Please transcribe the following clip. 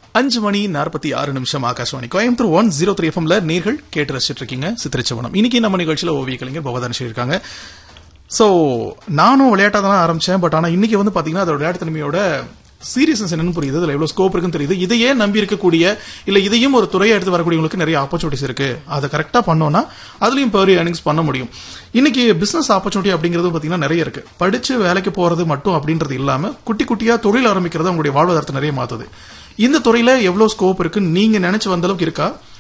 அஞ்சு மணி நாற்பத்தி ஆறு நிமிஷம் Akashvani Coimbatore one zero three எஃப்எம்ல நேர்கள் கேட்டு ரசிச்சிட்டு இருக்கீங்க சித்திரச்சவனம் இன்னைக்கு நம்ம நிகழ்ச்சியில ஓவிய கலைஞர் பகவதான் இருக்காங்க சோ நானும் விளையாட்டா தான் ஆரம்பிச்சேன் பட் ஆனா இன்னைக்கு வந்து பாத்தீங்கன்னா அதோட விளையாட்டு தன்மையோட சீரியஸ்னஸ் என்னன்னு புரியுது அதுல எவ்வளவு ஸ்கோப் இருக்குன்னு தெரியுது இதையே நம்பி இருக்கக்கூடிய இல்ல இதையும் ஒரு துறையை எடுத்து வரக்கூடியவங்களுக்கு நிறைய ஆப்பர்ச்சுனிட்டிஸ் இருக்கு அதை கரெக்டா பண்ணோம்னா அதுலயும் பெரிய earnings பண்ண முடியும் இன்னைக்கு பிசினஸ் ஆப்பர்ச்சுனிட்டி அப்படிங்கிறது பாத்தீங்கன்னா நிறைய இருக்கு படிச்சு வேலைக்கு போறது மட்டும் அப்படின்றது இல்லாம குட்டி குட்டியா தொழில் ஆரம்பிக்கிறது உங்களுடைய வாழ்வாதாரத்தை நிறைய மாத்துது இந்த துறையில எவ்வளவு ஸ்கோப் இருக்கு நீங்க நினைச்சு வந்த அளவுக்கு இருக்கா